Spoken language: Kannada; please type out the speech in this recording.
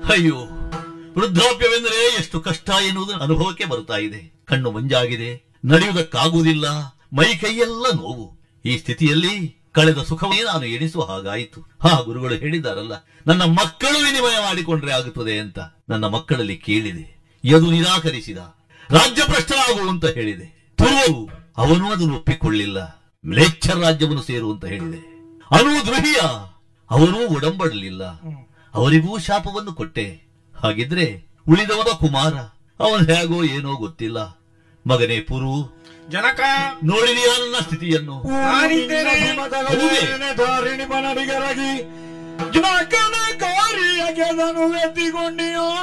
ಅಯ್ಯೋ ವೃದ್ಧಾಪ್ಯವೆಂದರೆ ಎಷ್ಟು ಕಷ್ಟ ಎನ್ನುವುದು ಅನುಭವಕ್ಕೆ ಬರ್ತಾ ಇದೆ ಕಣ್ಣು ಮಂಜಾಗಿದೆ ನಡೆಯುವುದಕ್ಕಾಗುವುದಿಲ್ಲ ಮೈ ಕೈಯೆಲ್ಲ ನೋವು ಈ ಸ್ಥಿತಿಯಲ್ಲಿ ಕಳೆದ ಸುಖವೇ ನಾನು ಎಣಿಸುವ ಹಾಗಾಯಿತು ಹಾ ಗುರುಗಳು ಹೇಳಿದಾರಲ್ಲ ನನ್ನ ಮಕ್ಕಳು ವಿನಿಮಯ ಮಾಡಿಕೊಂಡ್ರೆ ಆಗುತ್ತದೆ ಅಂತ ನನ್ನ ಮಕ್ಕಳಲ್ಲಿ ಕೇಳಿದೆ ಯದು ನಿರಾಕರಿಸಿದ ರಾಜ್ಯ ಭ್ರಷ್ಟನಾಗು ಅಂತ ಹೇಳಿದೆ ತುರುವು ಅವನು ಅದನ್ನು ಒಪ್ಪಿಕೊಳ್ಳಿಲ್ಲ ಮ್ಲೇಚ್ಛ ರಾಜ್ಯವನ್ನು ಸೇರು ಅಂತ ಹೇಳಿದೆ ಅನು ದ್ರೋಹಿಯ ಅವರೂ ಒಡಂಬಡಲಿಲ್ಲ ಅವರಿಗೂ ಶಾಪವನ್ನು ಕೊಟ್ಟೆ ಹಾಗಿದ್ರೆ ಉಳಿದವನ ಕುಮಾರ ಅವನು ಹೇಗೋ ಏನೋ ಗೊತ್ತಿಲ್ಲ ಮಗನೇ ಪುರು ಜನಕ ನೋಡಿದೆಯಾ ನನ್ನ ಸ್ಥಿತಿಯನ್ನು ನಾನಿದ್ದೇನೆ. ಹೌದೇ? ಧಾರಿಣಿ ಮನಡಿಗರಾಗಿ ಜನಕನ ಕಾರ್ಯಗೆದನು ಎತ್ತಿಕೊಂಡಿಯೋ